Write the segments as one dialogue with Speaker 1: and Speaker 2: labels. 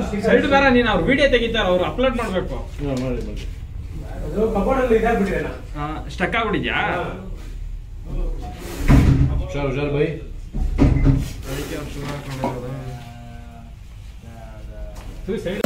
Speaker 1: Side ಬೇರೆ ನೀನು ಅವ್ರು ವಿಡಿಯೋ ತೆಗಿತಾರ ಅವ್ರು ಅಪ್ಲೋಡ್ ಮಾಡ್ಬೇಕು
Speaker 2: ಮಾಡಿ ಮಾಡಿ
Speaker 3: ಅದು ಕಬೋರ್ಡ್ ಅಲ್ಲಿ ಇದಾಗ್ಬಿಟ್ಟಿದೆ
Speaker 1: ಸ್ಟಕ್ ಆಗ್ಬಿಟ್ಟಿದ್ಯಾ
Speaker 2: ಹುಷಾರ್ ಹುಷಾರ್ ಬೈ
Speaker 1: ಸೈಡ್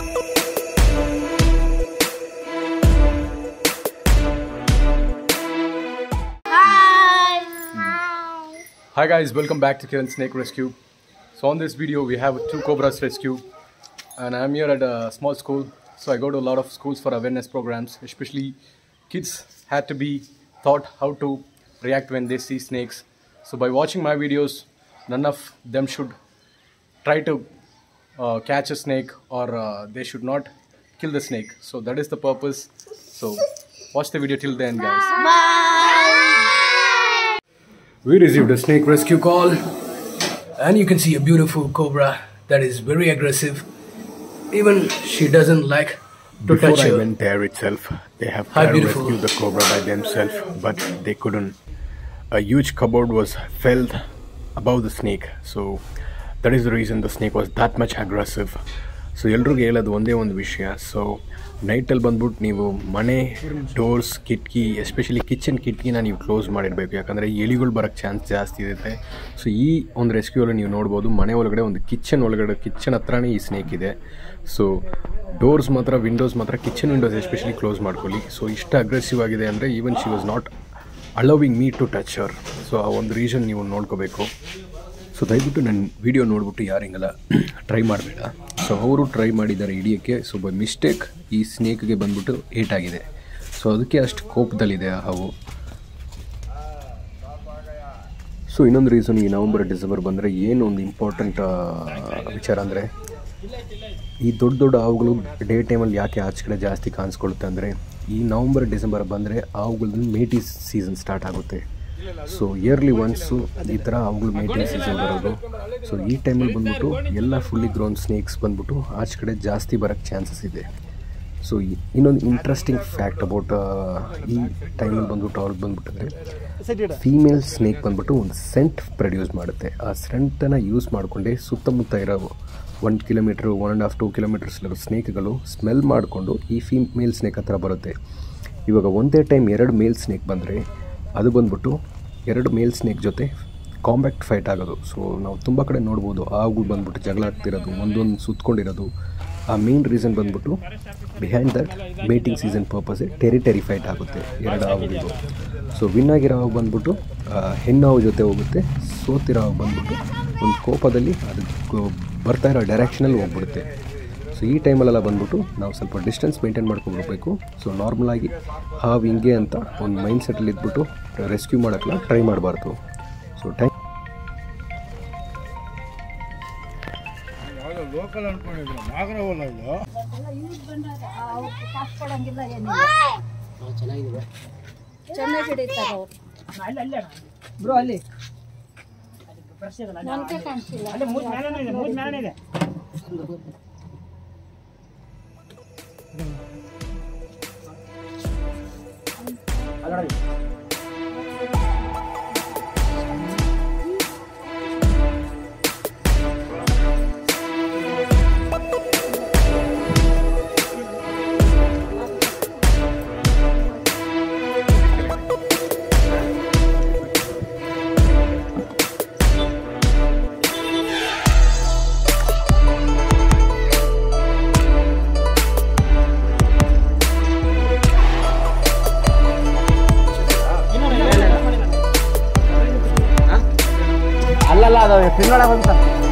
Speaker 4: Hi guys, welcome back to Kiran Snake Rescue. So on this video we have two cobras rescue and I'm here at a small school. So I go to a lot of schools for awareness programs, especially kids had to be taught how to react when they see snakes. So by watching my videos, none of them should try to uh, catch a snake or uh, they should not kill the snake. So that is the purpose. So watch the video till the end guys. We received a snake rescue call, and you can see a beautiful cobra that is very aggressive. Even she doesn't like to
Speaker 5: Before
Speaker 4: touch
Speaker 5: I
Speaker 4: you.
Speaker 5: went there itself, they have
Speaker 4: Hi,
Speaker 5: tried to
Speaker 4: beautiful.
Speaker 5: rescue the cobra by themselves, but they couldn't. A huge cupboard was filled above the snake, so that is the reason the snake was that much aggressive. So ಎಲ್ರಿಗೂ ಹೇಳೋದು ಒಂದೇ ಒಂದು ವಿಷಯ so ನೈಟಲ್ಲಿ ಬಂದ್ಬಿಟ್ಟು ನೀವು ಮನೆ doors ಕಿಟಕಿ especially kitchen ಕಿಟಕಿನ ನೀವು ಕ್ಲೋಸ್ ಮಾಡಿರಬೇಕು ಯಾಕಂದರೆ ಎಲಿಗಳು ಬರೋಕ್ಕೆ ಚಾನ್ಸ್ ಜಾಸ್ತಿ ಇರುತ್ತೆ ಸೊ ಈ ಒಂದು ರೆಸ್ಕ್ಯೂಲ್ಲಿ ನೀವು ನೋಡ್ಬೋದು ಮನೆ ಒಳಗಡೆ ಒಂದು ಕಿಚನ್ ಒಳಗಡೆ ಕಿಚನ್ ಹತ್ರನೇ ಈ ಸ್ನೇಕ್ ಇದೆ ಸೊ ಡೋರ್ಸ್ ಮಾತ್ರ ವಿಂಡೋಸ್ ಮಾತ್ರ ಕಿಚನ್ ವಿಂಡೋಸ್ ಎಸ್ಪೆಷಲಿ ಕ್ಲೋಸ್ ಮಾಡ್ಕೊಳ್ಳಿ ಸೊ ಇಷ್ಟು ಅಗ್ರೆಸಿವ್ ಆಗಿದೆ ಅಂದರೆ even she was not allowing me to touch ಅವರ್ ಸೊ ಆ ಒಂದು ರೀಸನ್ ನೀವು ನೋಡ್ಕೋಬೇಕು ಸೊ ದಯವಿಟ್ಟು ನನ್ನ ವಿಡಿಯೋ ನೋಡಿಬಿಟ್ಟು ಯಾರು ಹಿಂಗೆಲ್ಲ ಟ್ರೈ ಮಾಡಬೇಡ ಸೊ ಅವರು ಟ್ರೈ ಮಾಡಿದ್ದಾರೆ ಹಿಡಿಯೋಕ್ಕೆ ಸೊ ಬೈ ಮಿಸ್ಟೇಕ್ ಈ ಸ್ನೇಕ್ಗೆ ಬಂದ್ಬಿಟ್ಟು ಏಟಾಗಿದೆ ಸೊ ಅದಕ್ಕೆ ಅಷ್ಟು ಕೋಪದಲ್ಲಿದೆ ಆ ಹಾವು ಸೊ ಇನ್ನೊಂದು ರೀಸನ್ ಈ ನವಂಬರ್ ಡಿಸೆಂಬರ್ ಬಂದರೆ ಏನು ಒಂದು ಇಂಪಾರ್ಟೆಂಟ್ ವಿಚಾರ ಅಂದರೆ ಈ ದೊಡ್ಡ ದೊಡ್ಡ ಹಾವುಗಳು ಡೇ ಟೈಮಲ್ಲಿ ಯಾಕೆ ಆಚೆ ಕಡೆ ಜಾಸ್ತಿ ಕಾಣಿಸ್ಕೊಳ್ಳುತ್ತೆ ಅಂದರೆ ಈ ನವಂಬರ್ ಡಿಸೆಂಬರ್ ಬಂದರೆ ಹಾವುಗಳದ್ದು ಮೇಟಿ ಸೀಸನ್ ಸ್ಟಾರ್ಟ್ ಆಗುತ್ತೆ ಸೊ ಇಯರ್ಲಿ ಒನ್ಸು ಈ ಥರ ಹಾವುಗಳು ಮೇಟಿ ಸೀಸನ್ ಬರೋದು ಸೊ ಈ ಟೈಮಲ್ಲಿ ಬಂದ್ಬಿಟ್ಟು ಎಲ್ಲ ಫುಲ್ಲಿ ಗ್ರೋನ್ ಸ್ನೇಕ್ಸ್ ಬಂದ್ಬಿಟ್ಟು ಆಚೆ ಕಡೆ ಜಾಸ್ತಿ ಬರೋಕ್ಕೆ ಚಾನ್ಸಸ್ ಇದೆ ಸೊ ಇನ್ನೊಂದು ಇಂಟ್ರೆಸ್ಟಿಂಗ್ ಫ್ಯಾಕ್ಟ್ ಅಬೌಟ್ ಈ ಟೈಮಲ್ಲಿ ಬಂದ್ಬಿಟ್ಟು ಅವ್ರಿಗೆ ಬಂದ್ಬಿಟ್ಟಂದರೆ ಫೀಮೇಲ್ ಸ್ನೇಕ್ ಬಂದ್ಬಿಟ್ಟು ಒಂದು ಸೆಂಟ್ ಪ್ರೊಡ್ಯೂಸ್ ಮಾಡುತ್ತೆ ಆ ಸೆಂಟನ್ನು ಯೂಸ್ ಮಾಡಿಕೊಂಡೇ ಸುತ್ತಮುತ್ತ ಇರೋ one kilometre one and half two kilometres ಇರೋ ಸ್ನೇಕ್ಗಳು ಸ್ಮೆಲ್ ಮಾಡಿಕೊಂಡು ಈ ಫೀಮೇಲ್ ಸ್ನೇಕ್ ಹತ್ರ ಬರುತ್ತೆ ಇವಾಗ ಒಂದೇ ಟೈಮ್ ಎರಡು ಮೇಲ್ ಸ್ನೇಕ್ ಬಂದರೆ ಅದು ಬಂದ್ಬಿಟ್ಟು ಎರಡು ಮೇಲ್ ಸ್ನೇಕ್ ಜೊತೆ ಕಾಂಬ್ಯಾಕ್ಟ್ ಫೈಟ್ ಆಗೋದು ಸೊ ನಾವು ತುಂಬ ಕಡೆ ನೋಡ್ಬೋದು ಹಾವುಗಳು ಬಂದ್ಬಿಟ್ಟು ಜಗಳ ಆಗ್ತಿರೋದು ಒಂದೊಂದು ಸುತ್ಕೊಂಡಿರೋದು ಆ ಮೇನ್ ರೀಸನ್ ಬಂದ್ಬಿಟ್ಟು ಬಿಹೈಂಡ್ ದಟ್ ಮೇಟಿಂಗ್ ಸೀಸನ್ ಪರ್ಪಸೇ ಟೆರಿಟರಿ ಫೈಟ್ ಆಗುತ್ತೆ ಎರಡು ಹಾವುಗಳಿಗೂ ಸೊ ವಿನ್ ಆಗಿರೋ ಹಾವು ಬಂದ್ಬಿಟ್ಟು ಆ, ಹೆಣ್ಣು ಹಾವು ಜೊತೆ ಹೋಗುತ್ತೆ ಸೋತಿರೋ ಹಾವು ಬಂದ್ಬಿಟ್ಟು ಒಂದು ಕೋಪದಲ್ಲಿ ಅದು ಗೊ- ಬರ್ತಾ ಇರೋ ಡೈರೆಕ್ಷನಲ್ಲಿ ಹೋಗ್ಬಿಡುತ್ತೆ ಸೊ ಈ ಟೈಮಲ್ಲೆಲ್ಲ ಬಂದ್ಬಿಟ್ಟು ನಾವು ಸ್ವಲ್ಪ ಡಿಸ್ಟೆನ್ಸ್ ಮೇಂಟೈನ್ ಮಾಡ್ಕೊಂಡ್ಬಿಡ್ಬೇಕು ಸೊ ನಾರ್ಮಲಾಗಿ ಹಾವು ಹಿಂಗೆ ಅಂತ ಒಂದು ಮೈಂಡ್ ಸೆಟಲ್ಲಿ ಇದ್ಬಿಟ್ಟು ರೆಸ್ಕ್ಯೂ ಮಾಡೋಕ್ಕಲ್ಲ ಟ್ರೈ ಮಾಡಬಾರ್ದು ಸೊ ಟೈಮ್
Speaker 2: ಲೋಕಲ್ ಅನ್ಕೊಂಡಿದ್ರು ನಾಗರವಲ್ಲ ಇದು
Speaker 6: ಚೆನ್ನಾಗಿ ಹಿಡಿತಾರೆ ಅವ್ರು ನನಗೆ ಕಾಣಿಸಿಲ್ಲ
Speaker 3: ಅಲ್ಲಲ್ಲ ಅದು ತಿನ್ನೋಣ ಬಂತ